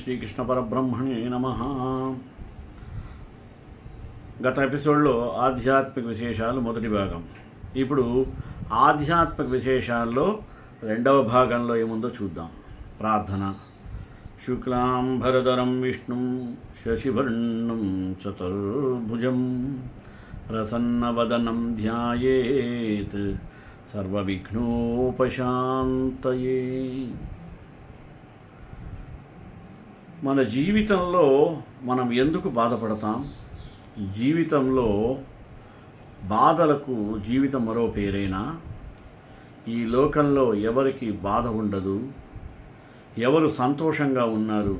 శ్రీకృష్ణ పరబ్రహ్మణే నమ గత ఎపిసోడ్లో ఆధ్యాత్మిక విశేషాలు మొదటి భాగం ఇప్పుడు ఆధ్యాత్మిక విశేషాల్లో రెండవ భాగంలో ఏముందో చూద్దాం ప్రార్థన శుక్లాంబరధరం విష్ణుం శశివర్ణం చతుర్భుజం ప్రసన్నవదనం ధ్యాయేత్ సర్వవిఘ్నోపశాంతయే మన జీవితంలో మనం ఎందుకు బాధపడతాం జీవితంలో బాధలకు జీవితం మరో పేరేనా ఈ లోకంలో ఎవరికి బాధ ఉండదు ఎవరు సంతోషంగా ఉన్నారు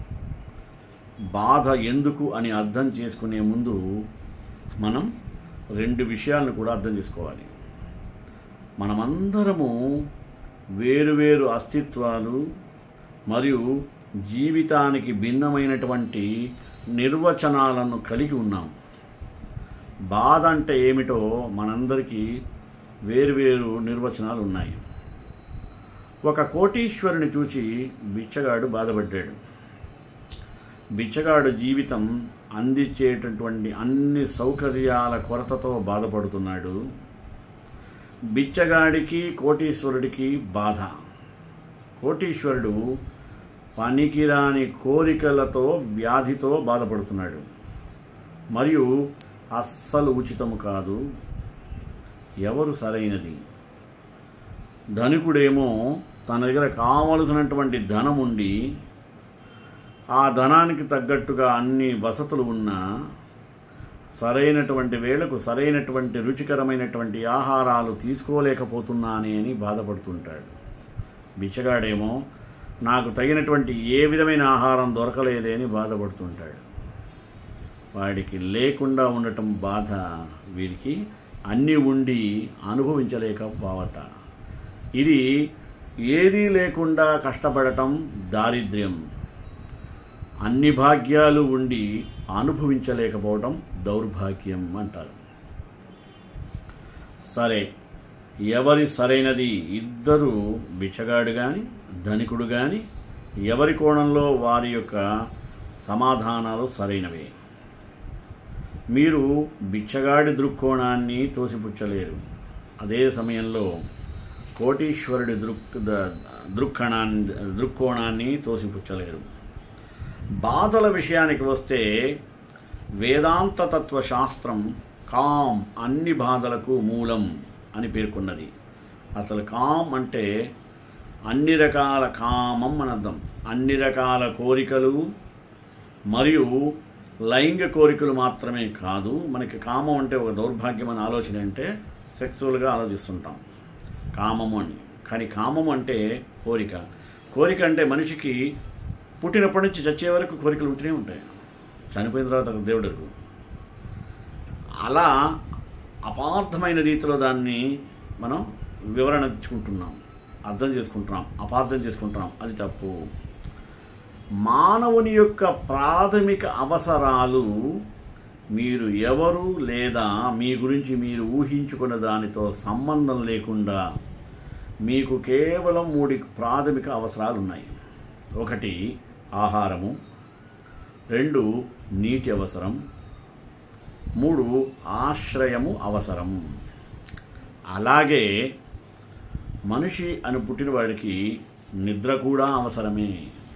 బాధ ఎందుకు అని అర్థం చేసుకునే ముందు మనం రెండు విషయాలను కూడా అర్థం చేసుకోవాలి మనమందరము వేరువేరు అస్తిత్వాలు మరియు జీవితానికి భిన్నమైనటువంటి నిర్వచనాలను కలిగి ఉన్నాం బాధ అంటే ఏమిటో మనందరికీ వేరువేరు నిర్వచనాలు ఉన్నాయి ఒక కోటీశ్వరుని చూచి బిచ్చగాడు బాధపడ్డాడు బిచ్చగాడు జీవితం అందించేటటువంటి అన్ని సౌకర్యాల కొరతతో బాధపడుతున్నాడు బిచ్చగాడికి కోటీశ్వరుడికి బాధ కోటీశ్వరుడు పనికిరాని కోరికలతో వ్యాధితో బాధపడుతున్నాడు మరియు అస్సలు ఉచితము కాదు ఎవరు సరైనది ధనికుడేమో తన దగ్గర కావలసినటువంటి ధనం ఉండి ఆ ధనానికి తగ్గట్టుగా అన్ని వసతులు ఉన్నా సరైనటువంటి వేళకు సరైనటువంటి రుచికరమైనటువంటి ఆహారాలు తీసుకోలేకపోతున్నానే అని బాధపడుతుంటాడు బిచ్చగాడేమో నాకు తగినటువంటి ఏ విధమైన ఆహారం దొరకలేదే అని బాధపడుతుంటాడు వాడికి లేకుండా ఉండటం బాధ వీరికి అన్నీ ఉండి అనుభవించలేకపోవట ఇది ఏదీ లేకుండా కష్టపడటం దారిద్ర్యం అన్ని భాగ్యాలు ఉండి అనుభవించలేకపోవడం దౌర్భాగ్యం అంటారు సరే ఎవరి సరైనది ఇద్దరు బిచ్చగాడు కానీ ధనికుడు కానీ ఎవరి కోణంలో వారి యొక్క సమాధానాలు సరైనవే మీరు బిచ్చగాడి దృక్కోణాన్ని తోసిపుచ్చలేరు అదే సమయంలో కోటీశ్వరుడి దృక్ ద- దృక్కణాన్ని దృక్కోణాన్ని తోసిపుచ్చలేరు బాధల విషయానికి వస్తే వేదాంత తత్వ శాస్త్రం కామ్ అన్ని బాధలకు మూలం అని పేర్కొన్నది అసలు కామ్ అంటే అన్ని రకాల కామం అని అర్థం అన్ని రకాల కోరికలు మరియు లైంగిక కోరికలు మాత్రమే కాదు మనకి కామం అంటే ఒక దౌర్భాగ్యం అని ఆలోచన అంటే సెక్సువల్గా ఆలోచిస్తుంటాం కామము అని కానీ కామం అంటే కోరిక కోరిక అంటే మనిషికి పుట్టినప్పటి నుంచి చచ్చే వరకు కోరికలు ఉంటూనే ఉంటాయి చనిపోయిన తర్వాత దేవుడకు అలా అపార్థమైన రీతిలో దాన్ని మనం వివరణ ఇచ్చుకుంటున్నాం అర్థం చేసుకుంటున్నాం అపార్థం చేసుకుంటున్నాం అది తప్పు మానవుని యొక్క ప్రాథమిక అవసరాలు మీరు ఎవరు లేదా మీ గురించి మీరు ఊహించుకున్న దానితో సంబంధం లేకుండా మీకు కేవలం మూడు ప్రాథమిక అవసరాలు ఉన్నాయి ఒకటి ఆహారము రెండు నీటి అవసరం మూడు ఆశ్రయము అవసరం అలాగే మనిషి అని పుట్టినవాడికి నిద్ర కూడా అవసరమే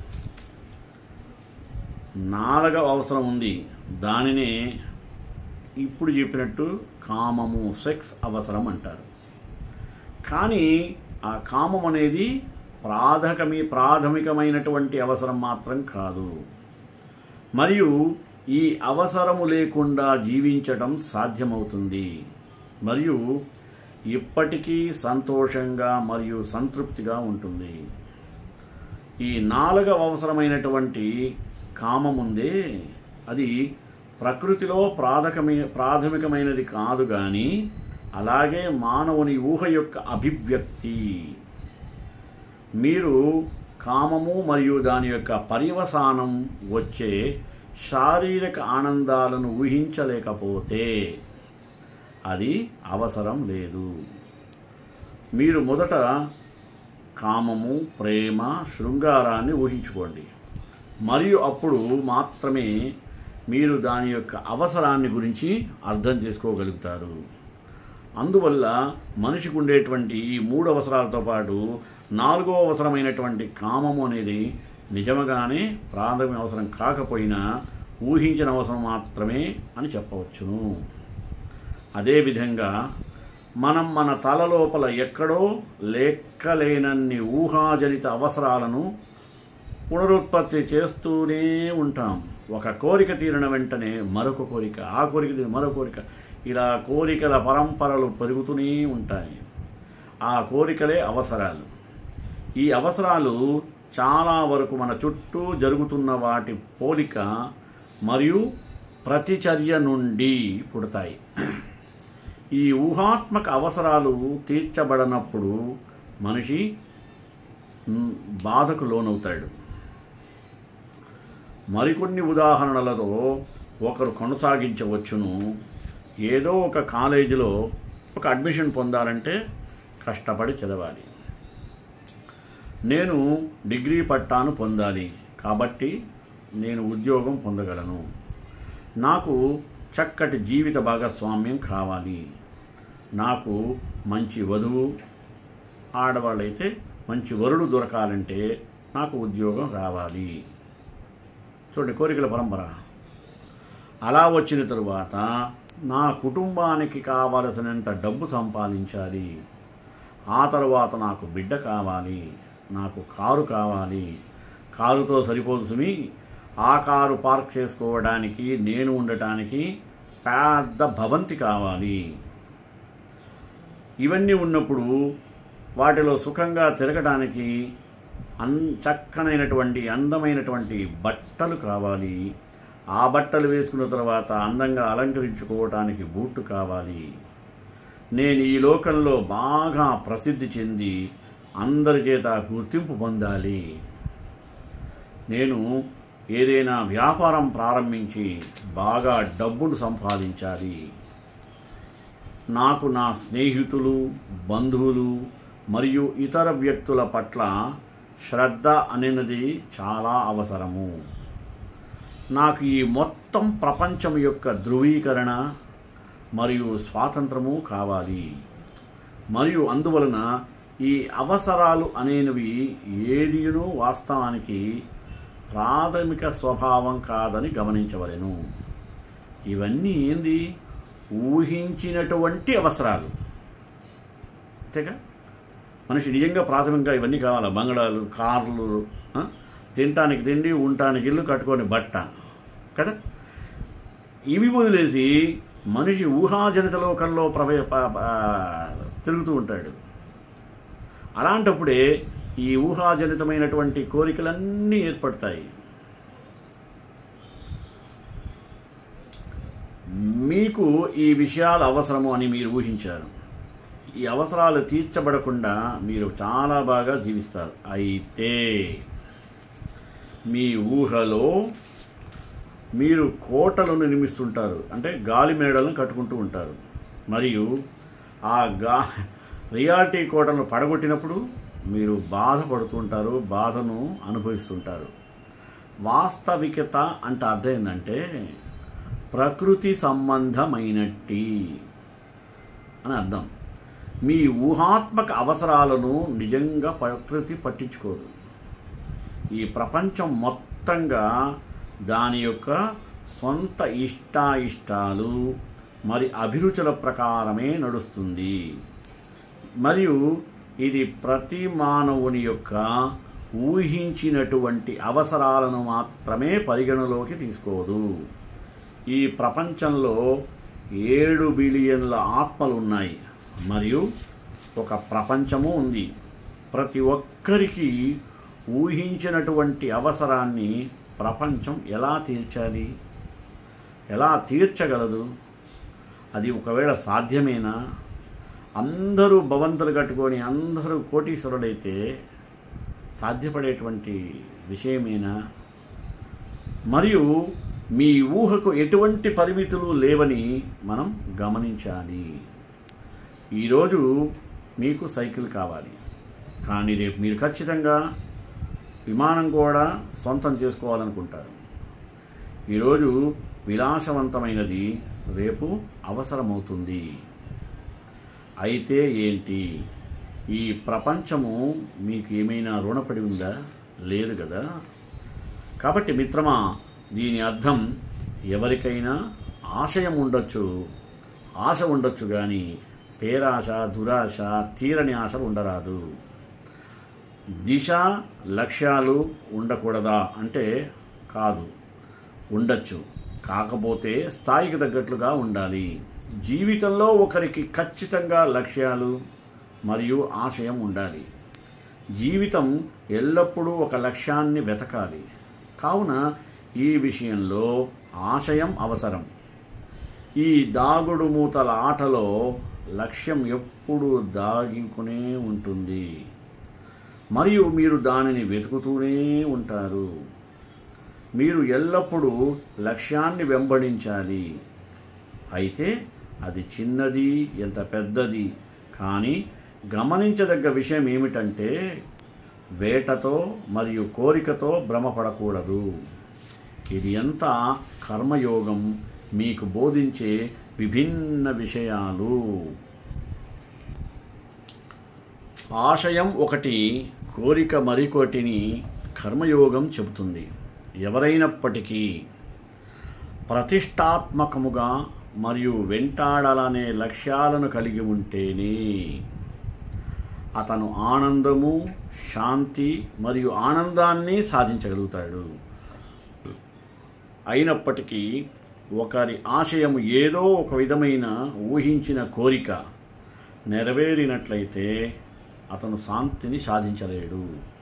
నాలుగవ అవసరం ఉంది దానినే ఇప్పుడు చెప్పినట్టు కామము సెక్స్ అవసరం అంటారు కానీ ఆ కామం అనేది ప్రాథకమి ప్రాథమికమైనటువంటి అవసరం మాత్రం కాదు మరియు ఈ అవసరము లేకుండా జీవించటం సాధ్యమవుతుంది మరియు ఇప్పటికీ సంతోషంగా మరియు సంతృప్తిగా ఉంటుంది ఈ నాలుగవ అవసరమైనటువంటి కామముందే అది ప్రకృతిలో ప్రాథకమే ప్రాథమికమైనది కాదు కానీ అలాగే మానవుని ఊహ యొక్క అభివ్యక్తి మీరు కామము మరియు దాని యొక్క పర్యవసానం వచ్చే శారీరక ఆనందాలను ఊహించలేకపోతే అది అవసరం లేదు మీరు మొదట కామము ప్రేమ శృంగారాన్ని ఊహించుకోండి మరియు అప్పుడు మాత్రమే మీరు దాని యొక్క అవసరాన్ని గురించి అర్థం చేసుకోగలుగుతారు అందువల్ల మనిషికి ఉండేటువంటి ఈ మూడు అవసరాలతో పాటు నాలుగో అవసరమైనటువంటి కామము అనేది నిజముగానే ప్రాథమిక అవసరం కాకపోయినా ఊహించిన అవసరం మాత్రమే అని చెప్పవచ్చును అదేవిధంగా మనం మన తల లోపల ఎక్కడో లెక్కలేనన్ని ఊహాజనిత అవసరాలను పునరుత్పత్తి చేస్తూనే ఉంటాం ఒక కోరిక తీరిన వెంటనే మరొక కోరిక ఆ కోరిక తీరిన మరో కోరిక ఇలా కోరికల పరంపరలు పెరుగుతూనే ఉంటాయి ఆ కోరికలే అవసరాలు ఈ అవసరాలు చాలా వరకు మన చుట్టూ జరుగుతున్న వాటి పోలిక మరియు ప్రతిచర్య నుండి పుడతాయి ఈ ఊహాత్మక అవసరాలు తీర్చబడనప్పుడు మనిషి మ్, బాధకు లోనవుతాడు మరికొన్ని ఉదాహరణలతో ఒకరు కొనసాగించవచ్చును ఏదో ఒక కాలేజీలో ఒక అడ్మిషన్ పొందాలంటే కష్టపడి చదవాలి నేను డిగ్రీ పట్టాను పొందాలి కాబట్టి నేను ఉద్యోగం పొందగలను నాకు చక్కటి జీవిత భాగస్వామ్యం కావాలి నాకు మంచి వధువు ఆడవాళ్ళైతే మంచి వరుడు దొరకాలంటే నాకు ఉద్యోగం రావాలి చూడండి కోరికల పరంపర అలా వచ్చిన తరువాత నా కుటుంబానికి కావలసినంత డబ్బు సంపాదించాలి ఆ తర్వాత నాకు బిడ్డ కావాలి నాకు కారు కావాలి కారుతో సరిపోదు సుమి ఆ కారు పార్క్ చేసుకోవడానికి నేను ఉండటానికి పెద్ద భవంతి కావాలి ఇవన్నీ ఉన్నప్పుడు వాటిలో సుఖంగా తిరగడానికి అన్ చక్కనైనటువంటి అందమైనటువంటి బట్టలు కావాలి ఆ బట్టలు వేసుకున్న తర్వాత అందంగా అలంకరించుకోవటానికి బూట్లు కావాలి నేను ఈ లోకంలో బాగా ప్రసిద్ధి చెంది అందరి చేత గుర్తింపు పొందాలి నేను ఏదైనా వ్యాపారం ప్రారంభించి బాగా డబ్బును సంపాదించాలి నాకు నా స్నేహితులు బంధువులు మరియు ఇతర వ్యక్తుల పట్ల శ్రద్ధ అనేది చాలా అవసరము నాకు ఈ మొత్తం ప్రపంచం యొక్క ధృవీకరణ మరియు స్వాతంత్రము కావాలి మరియు అందువలన ఈ అవసరాలు అనేవి ఏదియును వాస్తవానికి ప్రాథమిక స్వభావం కాదని గమనించవలెను ఇవన్నీ ఏంది ఊహించినటువంటి అవసరాలు అంతేగా మనిషి నిజంగా ప్రాథమికంగా ఇవన్నీ కావాలా బంగళాలు కార్లు ఆ? తినటానికి తిండి ఉండటానికి ఇల్లు కట్టుకొని బట్ట కదా ఇవి వదిలేసి మనిషి ఊహాజనిత లోకంలో ప్రవే ప- ప- తిరుగుతూ ఉంటాడు అలాంటప్పుడే ఈ ఊహాజనితమైనటువంటి కోరికలన్నీ ఏర్పడతాయి మీకు ఈ విషయాలు అవసరము అని మీరు ఊహించారు ఈ అవసరాలు తీర్చబడకుండా మీరు చాలా బాగా జీవిస్తారు అయితే మీ ఊహలో మీరు కోటలను నిర్మిస్తుంటారు అంటే గాలి మేడలను కట్టుకుంటూ ఉంటారు మరియు ఆ గా రియాలిటీ కోటలను పడగొట్టినప్పుడు మీరు బాధపడుతూ ఉంటారు బాధను అనుభవిస్తుంటారు వాస్తవికత అంటే అర్థం ఏంటంటే ప్రకృతి సంబంధమైనట్టి అని అర్థం మీ ఊహాత్మక అవసరాలను నిజంగా ప్రకృతి పట్టించుకోదు ఈ ప్రపంచం మొత్తంగా దాని యొక్క సొంత ఇష్టాయిష్టాలు మరి అభిరుచుల ప్రకారమే నడుస్తుంది మరియు ఇది ప్రతి మానవుని యొక్క ఊహించినటువంటి అవసరాలను మాత్రమే పరిగణలోకి తీసుకోదు ఈ ప్రపంచంలో ఏడు బిలియన్ల ఆత్మలు ఉన్నాయి మరియు ఒక ప్రపంచము ఉంది ప్రతి ఒక్కరికి ఊహించినటువంటి అవసరాన్ని ప్రపంచం ఎలా తీర్చాలి ఎలా తీర్చగలదు అది ఒకవేళ సాధ్యమేనా అందరూ భవంతులు కట్టుకొని అందరూ కోటీశ్వరుడైతే సాధ్యపడేటువంటి విషయమేనా మరియు మీ ఊహకు ఎటువంటి పరిమితులు లేవని మనం గమనించాలి ఈరోజు మీకు సైకిల్ కావాలి కానీ రేపు మీరు ఖచ్చితంగా విమానం కూడా సొంతం చేసుకోవాలనుకుంటారు ఈరోజు విలాసవంతమైనది రేపు అవసరమవుతుంది అయితే ఏంటి ఈ ప్రపంచము మీకు ఏమైనా రుణపడి ఉందా లేదు కదా కాబట్టి మిత్రమా దీని అర్థం ఎవరికైనా ఆశయం ఉండొచ్చు ఆశ ఉండొచ్చు కానీ పేరాశ దురాశ తీరని ఆశలు ఉండరాదు దిశ లక్ష్యాలు ఉండకూడదా అంటే కాదు ఉండొచ్చు కాకపోతే స్థాయికి తగ్గట్లుగా ఉండాలి జీవితంలో ఒకరికి ఖచ్చితంగా లక్ష్యాలు మరియు ఆశయం ఉండాలి జీవితం ఎల్లప్పుడూ ఒక లక్ష్యాన్ని వెతకాలి కావున ఈ విషయంలో ఆశయం అవసరం ఈ దాగుడు మూతల ఆటలో లక్ష్యం ఎప్పుడూ దాగింకునే ఉంటుంది మరియు మీరు దానిని వెతుకుతూనే ఉంటారు మీరు ఎల్లప్పుడూ లక్ష్యాన్ని వెంబడించాలి అయితే అది చిన్నది ఎంత పెద్దది కానీ గమనించదగ్గ విషయం ఏమిటంటే వేటతో మరియు కోరికతో భ్రమపడకూడదు ఇది ఎంత కర్మయోగం మీకు బోధించే విభిన్న విషయాలు ఆశయం ఒకటి కోరిక మరికొటిని కర్మయోగం చెబుతుంది ఎవరైనప్పటికీ ప్రతిష్టాత్మకముగా మరియు వెంటాడాలనే లక్ష్యాలను కలిగి ఉంటేనే అతను ఆనందము శాంతి మరియు ఆనందాన్ని సాధించగలుగుతాడు అయినప్పటికీ ఒకరి ఆశయం ఏదో ఒక విధమైన ఊహించిన కోరిక నెరవేరినట్లయితే అతను శాంతిని సాధించలేడు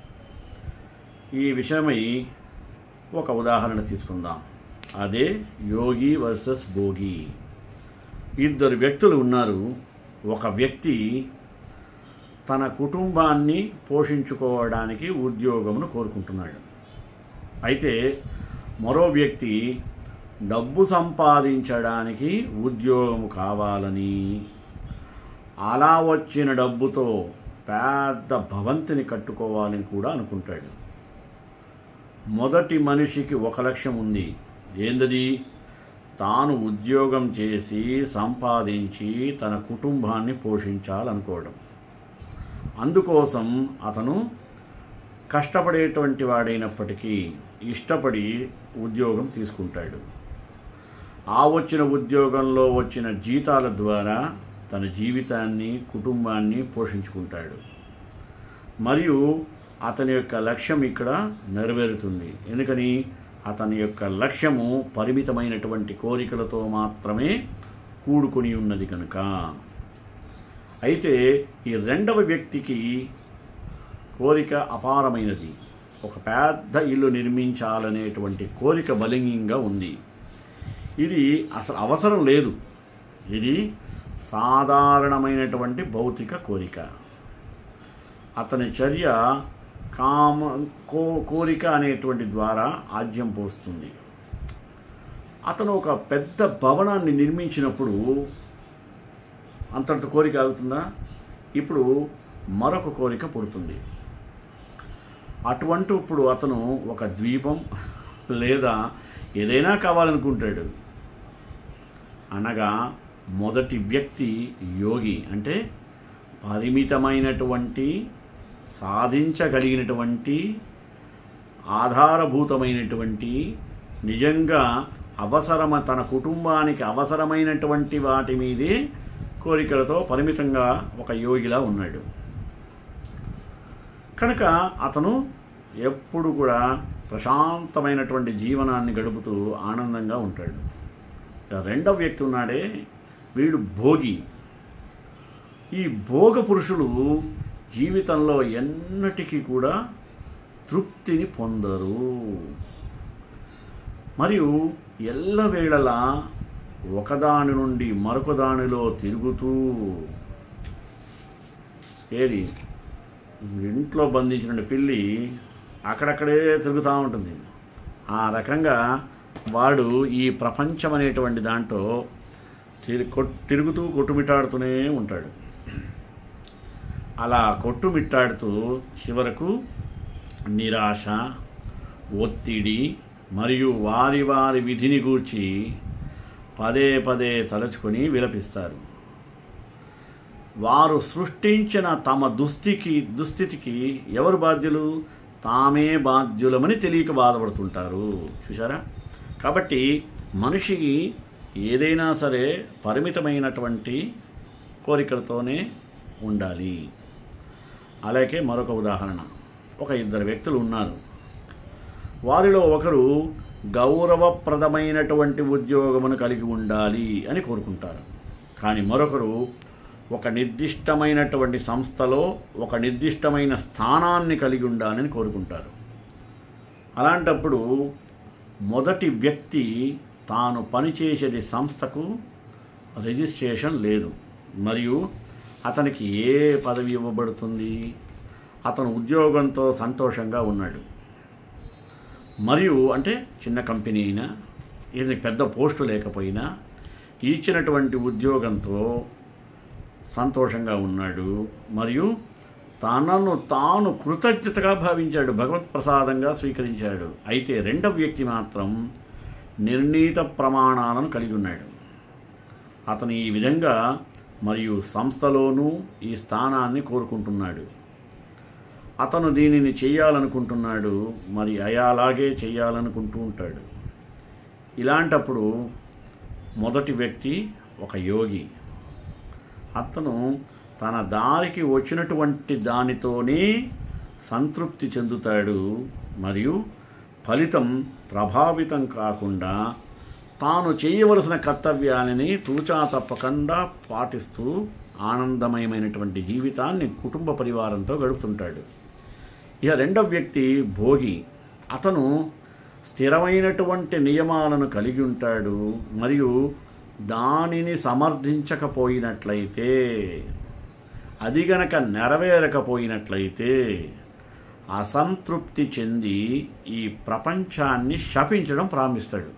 ఈ విషయమై ఒక ఉదాహరణ తీసుకుందాం అదే యోగి వర్సెస్ భోగి ఇద్దరు వ్యక్తులు ఉన్నారు ఒక వ్యక్తి తన కుటుంబాన్ని పోషించుకోవడానికి ఉద్యోగమును కోరుకుంటున్నాడు అయితే మరో వ్యక్తి డబ్బు సంపాదించడానికి ఉద్యోగము కావాలని అలా వచ్చిన డబ్బుతో పెద్ద భవంతిని కట్టుకోవాలని కూడా అనుకుంటాడు మొదటి మనిషికి ఒక లక్ష్యం ఉంది ఏందది తాను ఉద్యోగం చేసి సంపాదించి తన కుటుంబాన్ని పోషించాలనుకోవడం అందుకోసం అతను కష్టపడేటువంటి వాడైనప్పటికీ ఇష్టపడి ఉద్యోగం తీసుకుంటాడు ఆ వచ్చిన ఉద్యోగంలో వచ్చిన జీతాల ద్వారా తన జీవితాన్ని కుటుంబాన్ని పోషించుకుంటాడు మరియు అతని యొక్క లక్ష్యం ఇక్కడ నెరవేరుతుంది ఎందుకని అతని యొక్క లక్ష్యము పరిమితమైనటువంటి కోరికలతో మాత్రమే కూడుకొని ఉన్నది కనుక అయితే ఈ రెండవ వ్యక్తికి కోరిక అపారమైనది ఒక పెద్ద ఇల్లు నిర్మించాలనేటువంటి కోరిక బలింగంగా ఉంది ఇది అసలు అవసరం లేదు ఇది సాధారణమైనటువంటి భౌతిక కోరిక అతని చర్య కామ కో కోరిక అనేటువంటి ద్వారా ఆజ్యం పోస్తుంది అతను ఒక పెద్ద భవనాన్ని నిర్మించినప్పుడు అంతటి కోరిక ఆగుతుందా ఇప్పుడు మరొక కోరిక పుడుతుంది అటువంటి ఇప్పుడు అతను ఒక ద్వీపం లేదా ఏదైనా కావాలనుకుంటాడు అనగా మొదటి వ్యక్తి యోగి అంటే పరిమితమైనటువంటి సాధించగలిగినటువంటి ఆధారభూతమైనటువంటి నిజంగా అవసరమ తన కుటుంబానికి అవసరమైనటువంటి వాటి మీదే కోరికలతో పరిమితంగా ఒక యోగిలా ఉన్నాడు కనుక అతను ఎప్పుడు కూడా ప్రశాంతమైనటువంటి జీవనాన్ని గడుపుతూ ఆనందంగా ఉంటాడు ఇక రెండవ వ్యక్తి ఉన్నాడే వీడు భోగి ఈ భోగ పురుషులు జీవితంలో ఎన్నటికీ కూడా తృప్తిని పొందరు మరియు ఎల్లవేళలా ఒకదాని నుండి మరొక దానిలో తిరుగుతూ ఏది ఇంట్లో బంధించిన పిల్లి అక్కడక్కడే తిరుగుతూ ఉంటుంది ఆ రకంగా వాడు ఈ ప్రపంచం అనేటువంటి దాంట్లో తిరి కొట్- తిరుగుతూ కొట్టుమిట్టాడుతూనే ఉంటాడు అలా కొట్టుమిట్టాడుతూ చివరకు నిరాశ ఒత్తిడి మరియు వారి వారి విధిని గూర్చి పదే పదే తలుచుకొని విలపిస్తారు వారు సృష్టించిన తమ దుస్థితికి దుస్థితికి ఎవరు బాధ్యులు తామే బాధ్యులమని తెలియక బాధపడుతుంటారు చూసారా కాబట్టి మనిషికి ఏదైనా సరే పరిమితమైనటువంటి కోరికలతోనే ఉండాలి అలాగే మరొక ఉదాహరణ ఒక ఇద్దరు వ్యక్తులు ఉన్నారు వారిలో ఒకరు గౌరవప్రదమైనటువంటి ఉద్యోగమును కలిగి ఉండాలి అని కోరుకుంటారు కానీ మరొకరు ఒక నిర్దిష్టమైనటువంటి సంస్థలో ఒక నిర్దిష్టమైన స్థానాన్ని కలిగి ఉండాలని కోరుకుంటారు అలాంటప్పుడు మొదటి వ్యక్తి తాను పనిచేసే సంస్థకు రిజిస్ట్రేషన్ లేదు మరియు అతనికి ఏ పదవి ఇవ్వబడుతుంది అతను ఉద్యోగంతో సంతోషంగా ఉన్నాడు మరియు అంటే చిన్న కంపెనీ అయినా ఇది పెద్ద పోస్టు లేకపోయినా ఇచ్చినటువంటి ఉద్యోగంతో సంతోషంగా ఉన్నాడు మరియు తనను తాను కృతజ్ఞతగా భావించాడు భగవత్ ప్రసాదంగా స్వీకరించాడు అయితే రెండవ వ్యక్తి మాత్రం నిర్ణీత ప్రమాణాలను కలిగి ఉన్నాడు అతను ఈ విధంగా మరియు సంస్థలోనూ ఈ స్థానాన్ని కోరుకుంటున్నాడు అతను దీనిని చేయాలనుకుంటున్నాడు మరి అలాగే చేయాలనుకుంటూ ఉంటాడు ఇలాంటప్పుడు మొదటి వ్యక్తి ఒక యోగి అతను తన దారికి వచ్చినటువంటి దానితోనే సంతృప్తి చెందుతాడు మరియు ఫలితం ప్రభావితం కాకుండా తాను చేయవలసిన కర్తవ్యాలని తూచా తప్పకుండా పాటిస్తూ ఆనందమయమైనటువంటి జీవితాన్ని కుటుంబ పరివారంతో గడుపుతుంటాడు ఇక రెండవ వ్యక్తి భోగి అతను స్థిరమైనటువంటి నియమాలను కలిగి ఉంటాడు మరియు దానిని సమర్థించకపోయినట్లయితే అది గనక నెరవేరకపోయినట్లయితే అసంతృప్తి చెంది ఈ ప్రపంచాన్ని శపించడం ప్రారంభిస్తాడు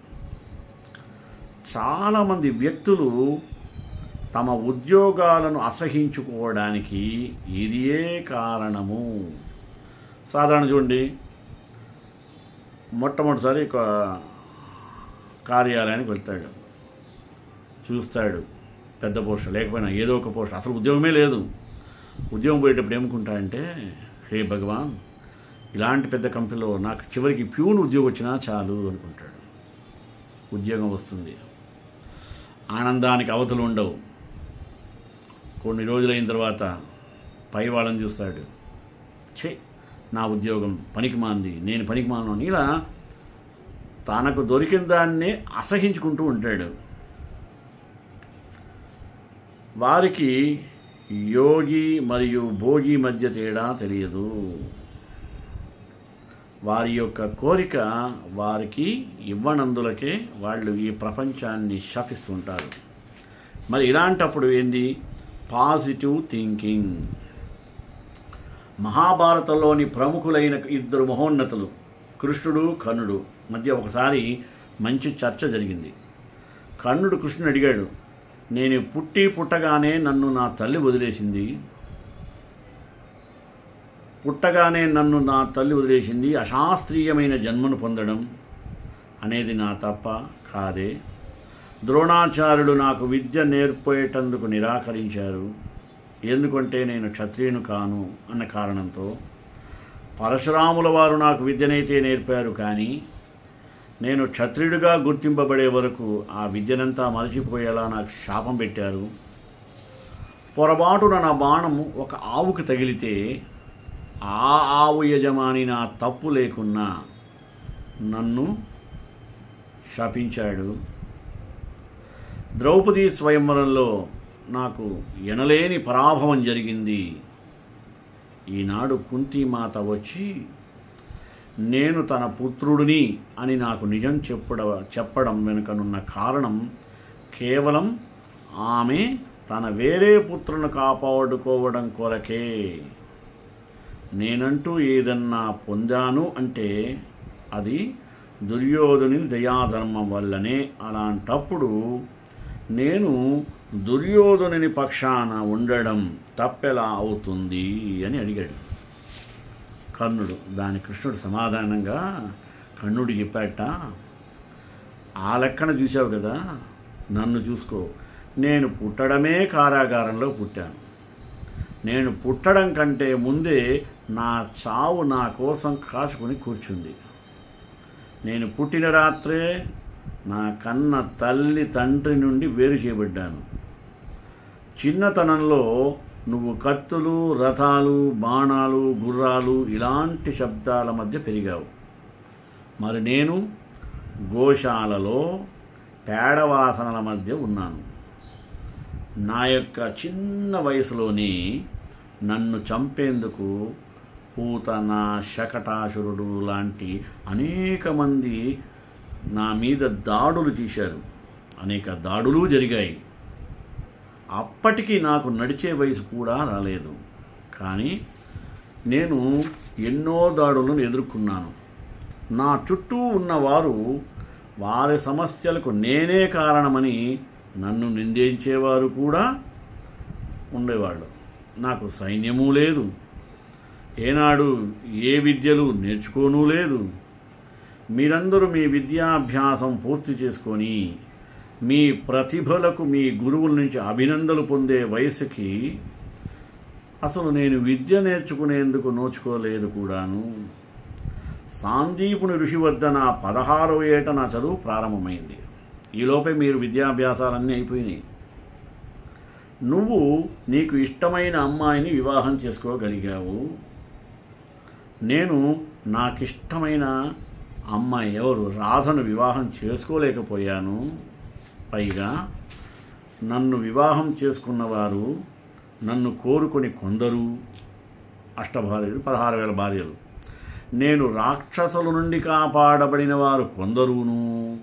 చాలామంది వ్యక్తులు తమ ఉద్యోగాలను అసహించుకోవడానికి ఇదియే కారణము సాధారణ చూడండి మొట్టమొదటిసారి ఒక కార్యాలయానికి వెళ్తాడు చూస్తాడు పెద్ద పోస్ట్ లేకపోయినా ఏదో ఒక పోస్ట్ అసలు ఉద్యోగమే లేదు ఉద్యోగం పోయేటప్పుడు ఏమనుకుంటాడంటే హే భగవాన్ ఇలాంటి పెద్ద కంపెనీలో నాకు చివరికి ప్యూన్ ఉద్యోగం వచ్చినా చాలు అనుకుంటాడు ఉద్యోగం వస్తుంది ఆనందానికి అవతలు ఉండవు కొన్ని రోజులైన తర్వాత పై వాళ్ళని చూస్తాడు ఛే నా ఉద్యోగం పనికి మాంది నేను పనికి మాను అని ఇలా తనకు దొరికిన దాన్నే అసహించుకుంటూ ఉంటాడు వారికి యోగి మరియు భోగి మధ్య తేడా తెలియదు వారి యొక్క కోరిక వారికి ఇవ్వనందులకే వాళ్ళు ఈ ప్రపంచాన్ని శపిస్తుంటారు మరి ఇలాంటప్పుడు ఏంది పాజిటివ్ థింకింగ్ మహాభారతంలోని ప్రముఖులైన ఇద్దరు మహోన్నతులు కృష్ణుడు కర్ణుడు మధ్య ఒకసారి మంచి చర్చ జరిగింది కర్ణుడు కృష్ణుడు అడిగాడు నేను పుట్టి పుట్టగానే నన్ను నా తల్లి వదిలేసింది పుట్టగానే నన్ను నా తల్లి వదిలేసింది అశాస్త్రీయమైన జన్మను పొందడం అనేది నా తప్ప కాదే ద్రోణాచార్యుడు నాకు విద్య నేర్పేటందుకు నిరాకరించారు ఎందుకంటే నేను క్షత్రియును కాను అన్న కారణంతో పరశురాముల వారు నాకు విద్యనైతే నేర్పారు కానీ నేను క్షత్రియుడిగా గుర్తింపబడే వరకు ఆ విద్యనంతా మరచిపోయేలా నాకు శాపం పెట్టారు పొరపాటున నా బాణం ఒక ఆవుకు తగిలితే ఆ ఆవు యజమాని నా తప్పు లేకున్నా నన్ను శపించాడు ద్రౌపది స్వయంవరంలో నాకు ఎనలేని పరాభవం జరిగింది ఈనాడు కుంతిమాత వచ్చి నేను తన పుత్రుడిని అని నాకు నిజం చెప్పడ చెప్పడం వెనుకనున్న కారణం కేవలం ఆమె తన వేరే పుత్రును కాపాడుకోవడం కొరకే నేనంటూ ఏదన్నా పొందాను అంటే అది దుర్యోధుని దయాధర్మం వల్లనే అలాంటప్పుడు నేను దుర్యోధనుని పక్షాన ఉండడం తప్పెలా అవుతుంది అని అడిగాడు కర్ణుడు దాని కృష్ణుడు సమాధానంగా కర్ణుడు చెప్పాట ఆ లెక్కన చూసావు కదా నన్ను చూసుకో నేను పుట్టడమే కారాగారంలో పుట్టాను నేను పుట్టడం కంటే ముందే నా చావు నా కోసం కాచుకొని కూర్చుంది నేను పుట్టిన రాత్రే నా కన్న తల్లి తండ్రి నుండి వేరు చేయబడ్డాను చిన్నతనంలో నువ్వు కత్తులు రథాలు బాణాలు గుర్రాలు ఇలాంటి శబ్దాల మధ్య పెరిగావు మరి నేను గోశాలలో పేడవాసనల మధ్య ఉన్నాను నా యొక్క చిన్న వయసులోని నన్ను చంపేందుకు పూతన శకటాసురుడు లాంటి అనేక మంది నా మీద దాడులు చేశారు అనేక దాడులు జరిగాయి అప్పటికి నాకు నడిచే వయసు కూడా రాలేదు కానీ నేను ఎన్నో దాడులను ఎదుర్కొన్నాను నా చుట్టూ ఉన్నవారు వారి సమస్యలకు నేనే కారణమని నన్ను నిందించేవారు కూడా ఉండేవాళ్ళు నాకు సైన్యము లేదు ఏనాడు ఏ విద్యలు నేర్చుకోనూ లేదు మీరందరూ మీ విద్యాభ్యాసం పూర్తి చేసుకొని మీ ప్రతిభలకు మీ గురువుల నుంచి అభినందనలు పొందే వయసుకి అసలు నేను విద్య నేర్చుకునేందుకు నోచుకోలేదు కూడాను సాందీపుని ఋషి వద్ద నా పదహారవ ఏట నా చదువు ప్రారంభమైంది ఈలోపే మీరు విద్యాభ్యాసాలన్నీ అయిపోయినాయి నువ్వు నీకు ఇష్టమైన అమ్మాయిని వివాహం చేసుకోగలిగావు నేను నాకిష్టమైన అమ్మాయి ఎవరు రాధను వివాహం చేసుకోలేకపోయాను పైగా నన్ను వివాహం చేసుకున్నవారు నన్ను కోరుకొని కొందరు అష్టభార్యలు పదహారు వేల భార్యలు నేను రాక్షసుల నుండి కాపాడబడిన వారు కొందరును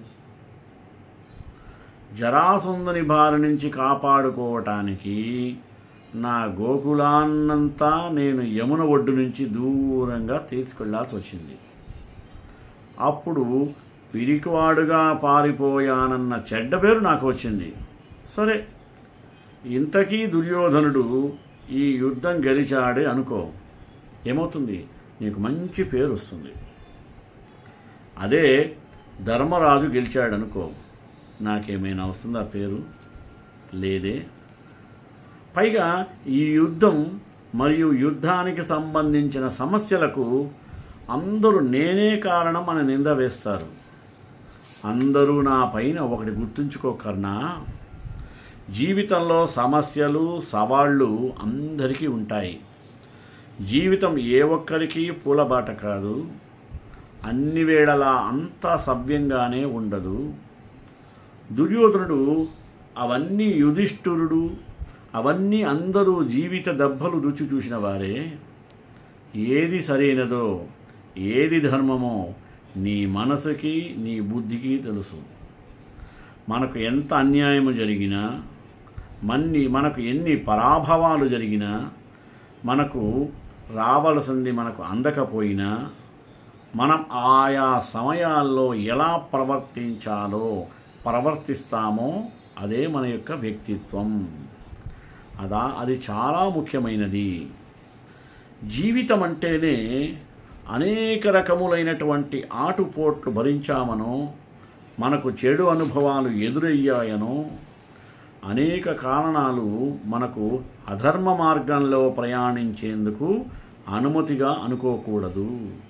జరాసందుని బారి నుంచి కాపాడుకోవటానికి నా గోకులాన్నంతా నేను యమున ఒడ్డు నుంచి దూరంగా తీసుకెళ్లాల్సి వచ్చింది అప్పుడు పిరికివాడుగా పారిపోయానన్న చెడ్డ పేరు నాకు వచ్చింది సరే ఇంతకీ దుర్యోధనుడు ఈ యుద్ధం గెలిచాడే అనుకో ఏమవుతుంది నీకు మంచి పేరు వస్తుంది అదే ధర్మరాజు గెలిచాడనుకో నాకేమైనా వస్తుందా పేరు లేదే పైగా ఈ యుద్ధం మరియు యుద్ధానికి సంబంధించిన సమస్యలకు అందరూ నేనే కారణం అని నింద వేస్తారు అందరూ నా పైన ఒకటి గుర్తుంచుకోకర్నా జీవితంలో సమస్యలు సవాళ్ళు అందరికీ ఉంటాయి జీవితం ఏ ఒక్కరికి పూలబాట కాదు అన్ని వేళలా అంతా సవ్యంగానే ఉండదు దుర్యోధనుడు అవన్నీ యుధిష్ఠురుడు అవన్నీ అందరూ జీవిత దెబ్బలు రుచి చూసిన వారే ఏది సరైనదో ఏది ధర్మమో నీ మనసుకి నీ బుద్ధికి తెలుసు మనకు ఎంత అన్యాయము జరిగినా మన్ని మనకు ఎన్ని పరాభవాలు జరిగినా మనకు రావలసింది మనకు అందకపోయినా మనం ఆయా సమయాల్లో ఎలా ప్రవర్తించాలో ప్రవర్తిస్తామో అదే మన యొక్క వ్యక్తిత్వం అదా అది చాలా ముఖ్యమైనది జీవితం అంటేనే అనేక రకములైనటువంటి ఆటుపోట్లు భరించామనో మనకు చెడు అనుభవాలు ఎదురయ్యాయనో అనేక కారణాలు మనకు అధర్మ మార్గంలో ప్రయాణించేందుకు అనుమతిగా అనుకోకూడదు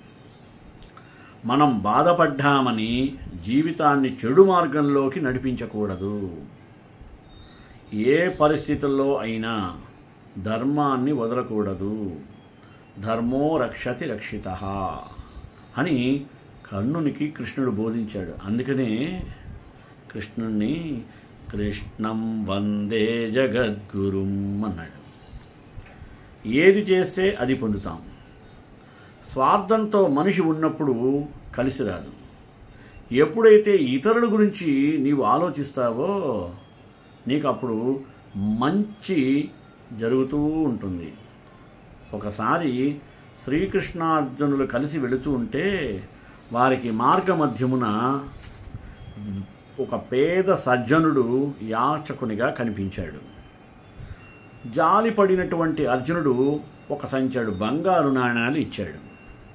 మనం బాధపడ్డామని జీవితాన్ని చెడు మార్గంలోకి నడిపించకూడదు ఏ పరిస్థితుల్లో అయినా ధర్మాన్ని వదలకూడదు ధర్మో రక్షతి రక్షిత అని కర్ణునికి కృష్ణుడు బోధించాడు అందుకనే కృష్ణుణ్ణి కృష్ణం వందే జగద్గురుం అన్నాడు ఏది చేస్తే అది పొందుతాం స్వార్థంతో మనిషి ఉన్నప్పుడు కలిసి రాదు ఎప్పుడైతే ఇతరుల గురించి నీవు ఆలోచిస్తావో నీకు అప్పుడు మంచి జరుగుతూ ఉంటుంది ఒకసారి శ్రీకృష్ణార్జునులు కలిసి వెళుతూ ఉంటే వారికి మార్గమధ్యమున ఒక పేద సజ్జనుడు యాచకునిగా కనిపించాడు జాలిపడినటువంటి అర్జునుడు ఒక సంచాడు బంగారు నాణ్యాలు ఇచ్చాడు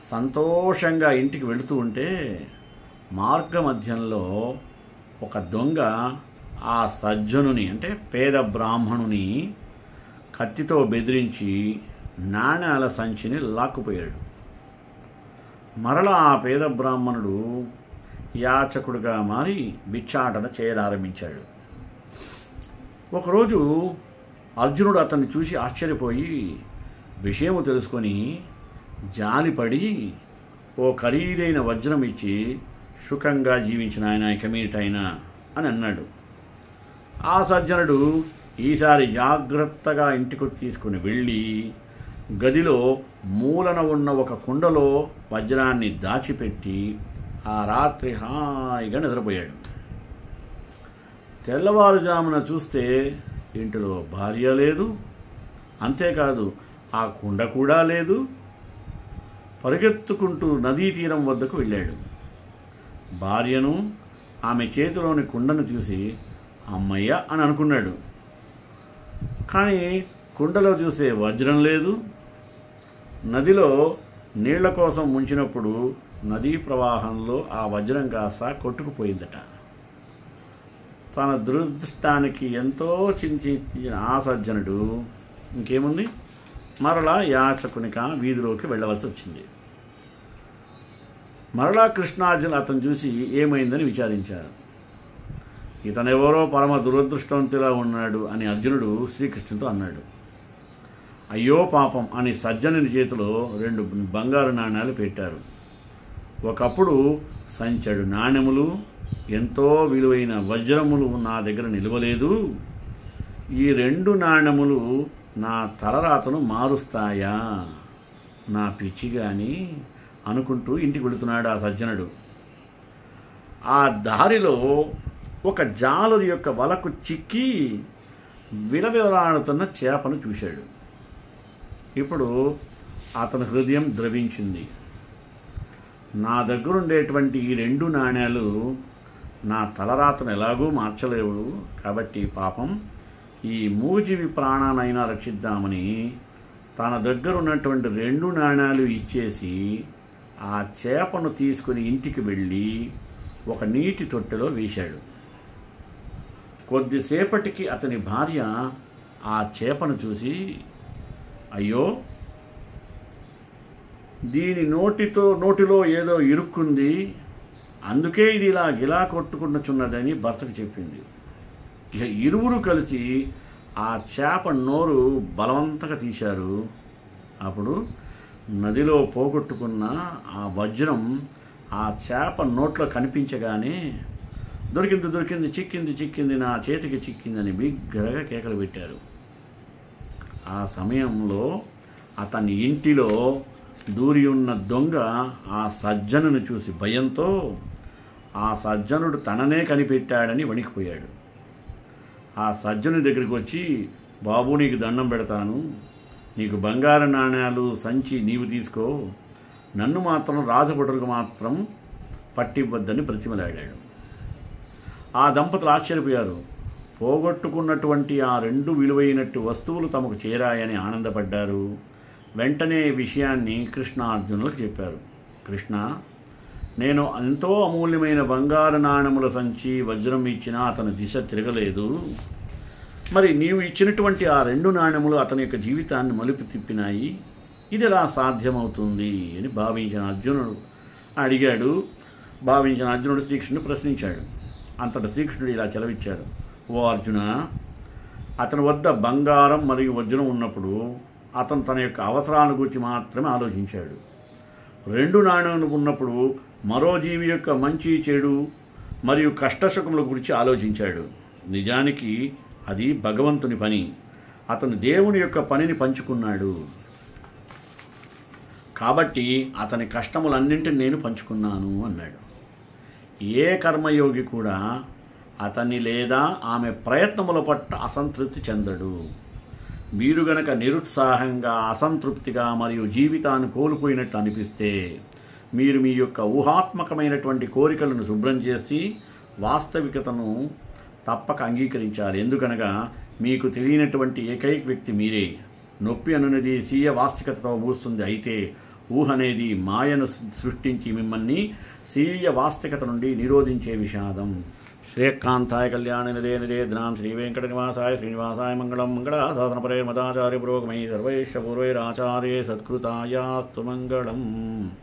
సంతోషంగా ఇంటికి వెళుతూ ఉంటే మార్గ మధ్యంలో ఒక దొంగ ఆ సజ్జనుని అంటే పేద బ్రాహ్మణుని కత్తితో బెదిరించి నాణ్యాల సంచిని లాక్కుపోయాడు మరలా ఆ పేద బ్రాహ్మణుడు యాచకుడుగా మారి భిక్షాటన చేయనారంభించాడు ఒకరోజు అర్జునుడు అతన్ని చూసి ఆశ్చర్యపోయి విషయము తెలుసుకొని జాలిపడి ఓ ఖరీదైన వజ్రం ఇచ్చి సుఖంగా జీవించిన ఆయన ఇక మీటైన అని అన్నాడు ఆ సజ్జనుడు ఈసారి జాగ్రత్తగా ఇంటికి తీసుకుని వెళ్ళి గదిలో మూలన ఉన్న ఒక కుండలో వజ్రాన్ని దాచిపెట్టి ఆ రాత్రి హాయిగా నిద్రపోయాడు తెల్లవారుజామున చూస్తే ఇంటిలో భార్య లేదు అంతేకాదు ఆ కుండ కూడా లేదు పరిగెత్తుకుంటూ నదీ తీరం వద్దకు వెళ్ళాడు భార్యను ఆమె చేతిలోని కుండను చూసి అమ్మయ్య అని అనుకున్నాడు కానీ కుండలో చూసే వజ్రం లేదు నదిలో నీళ్ల కోసం ముంచినప్పుడు నదీ ప్రవాహంలో ఆ వజ్రం కాస్త కొట్టుకుపోయిందట తన దురదృష్టానికి ఎంతో చింతించిన ఆ సజ్జనుడు ఇంకేముంది మరలా యాచకునిక వీధిలోకి వెళ్ళవలసి వచ్చింది మరలా కృష్ణార్జున్ అతను చూసి ఏమైందని విచారించారు ఇతనెవరో పరమ దురదృష్టవంతులా ఉన్నాడు అని అర్జునుడు శ్రీకృష్ణుతో అన్నాడు అయ్యో పాపం అని సజ్జనుని చేతిలో రెండు బంగారు నాణ్యాలు పెట్టారు ఒకప్పుడు సంచడు నాణెములు ఎంతో విలువైన వజ్రములు నా దగ్గర నిలవలేదు ఈ రెండు నాణెములు నా తలరాతను మారుస్తాయా నా పిచ్చి కానీ అనుకుంటూ ఇంటికి వెళుతున్నాడు ఆ సజ్జనుడు ఆ దారిలో ఒక జాలరి యొక్క వలకు చిక్కి విలవిలాడుతున్న చేపను చూశాడు ఇప్పుడు అతని హృదయం ద్రవించింది నా దగ్గర ఉండేటువంటి ఈ రెండు నాణ్యాలు నా తలరాతను ఎలాగూ మార్చలేవు కాబట్టి పాపం ఈ మూజివి ప్రాణానైనా రక్షిద్దామని తన దగ్గర ఉన్నటువంటి రెండు నాణ్యాలు ఇచ్చేసి ఆ చేపను తీసుకుని ఇంటికి వెళ్ళి ఒక నీటి తొట్టెలో వేశాడు కొద్దిసేపటికి అతని భార్య ఆ చేపను చూసి అయ్యో దీని నోటితో నోటిలో ఏదో ఇరుక్కుంది అందుకే ఇది ఇలా గిలా కొట్టుకుంటున్నదని భర్తకు చెప్పింది ఇక ఇరువురు కలిసి ఆ చేప నోరు బలవంతంగా తీశారు అప్పుడు నదిలో పోగొట్టుకున్న ఆ వజ్రం ఆ చేప నోట్లో కనిపించగానే దొరికింది దొరికింది చిక్కింది చిక్కింది నా చేతికి చిక్కిందని బిగ్గరగా కేకలు పెట్టారు ఆ సమయంలో అతని ఇంటిలో దూరి ఉన్న దొంగ ఆ సజ్జనుని చూసి భయంతో ఆ సజ్జనుడు తననే కనిపెట్టాడని వణికిపోయాడు ఆ సజ్జనుడి దగ్గరికి వచ్చి బాబు నీకు దండం పెడతాను నీకు బంగారు నాణ్యాలు సంచి నీవు తీసుకో నన్ను మాత్రం రాజభటులకు మాత్రం పట్టివ్వద్దని బ్రతిమలాడాడు ఆ దంపతులు ఆశ్చర్యపోయారు పోగొట్టుకున్నటువంటి ఆ రెండు విలువైనట్టు వస్తువులు తమకు చేరాయని ఆనందపడ్డారు వెంటనే ఈ విషయాన్ని కృష్ణ అర్జునులకు చెప్పారు కృష్ణ నేను ఎంతో అమూల్యమైన బంగారు నాణముల సంచి వజ్రం ఇచ్చినా అతని దిశ తిరగలేదు మరి నీవు ఇచ్చినటువంటి ఆ రెండు నాణెములు అతని యొక్క జీవితాన్ని మలుపు తిప్పినాయి ఇది ఎలా సాధ్యమవుతుంది అని భావించిన అర్జునుడు అడిగాడు భావించిన అర్జునుడు శ్రీకృష్ణుడు ప్రశ్నించాడు అంతటా శ్రీకృష్ణుడు ఇలా చెలవిచ్చాడు ఓ అర్జున అతని వద్ద బంగారం మరియు వజ్రం ఉన్నప్పుడు అతను తన యొక్క అవసరాల గురించి మాత్రమే ఆలోచించాడు రెండు నాణ్యాలు ఉన్నప్పుడు మరో జీవి యొక్క మంచి చెడు మరియు కష్టసుఖముల గురించి ఆలోచించాడు నిజానికి అది భగవంతుని పని అతను దేవుని యొక్క పనిని పంచుకున్నాడు కాబట్టి అతని కష్టములన్నింటిని నేను పంచుకున్నాను అన్నాడు ఏ కర్మయోగి కూడా అతన్ని లేదా ఆమె ప్రయత్నముల పట్ల అసంతృప్తి చెందడు మీరు గనక నిరుత్సాహంగా అసంతృప్తిగా మరియు జీవితాన్ని కోల్పోయినట్లు అనిపిస్తే మీరు మీ యొక్క ఊహాత్మకమైనటువంటి కోరికలను శుభ్రం చేసి వాస్తవికతను తప్పక అంగీకరించాలి ఎందుకనగా మీకు తెలియనటువంటి ఏకైక వ్యక్తి మీరే నొప్పి అనున్నది స్వీయ వాస్తవికతతో మూస్తుంది అయితే ఊహ అనేది మాయను సృష్టించి మిమ్మల్ని స్వీయ వాస్తవికత నుండి నిరోధించే విషాదం శ్రేయకాంతాయ కళ్యాణ నిదే నిదేద్నాం శ్రీ వెంకట నివాసాయ శ్రీనివాసాయ మంగళం మంగళాసాసనపరే మదాచార్య పురోగమై సర్వైశ్వ పూర్వైరాచార్యే సత్కృతాయాస్తు మంగళం